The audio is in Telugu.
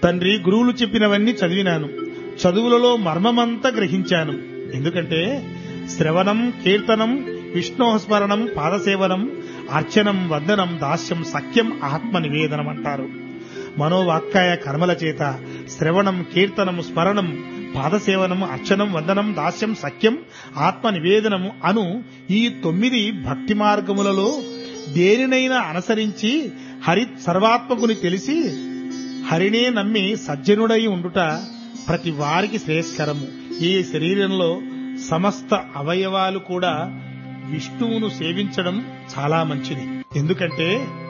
తండ్రి గురువులు చెప్పినవన్నీ చదివినాను చదువులలో మర్మమంతా గ్రహించాను ఎందుకంటే శ్రవణం కీర్తనం విష్ణోస్మరణం పాదసేవనం అర్చనం వందనం దాస్యం సఖ్యం ఆత్మ నివేదనం అంటారు మనోవాక్కాయ కర్మల చేత శ్రవణం కీర్తనం స్మరణం పాదసేవనం అర్చనం వందనం దాస్యం సఖ్యం ఆత్మ నివేదనము అను ఈ తొమ్మిది భక్తి మార్గములలో దేనినైనా అనుసరించి హరి సర్వాత్మకుని తెలిసి హరినే నమ్మి సజ్జనుడై ఉండుట ప్రతి వారికి శ్రేయస్కరము ఈ శరీరంలో సమస్త అవయవాలు కూడా విష్ణువును సేవించడం చాలా మంచిది ఎందుకంటే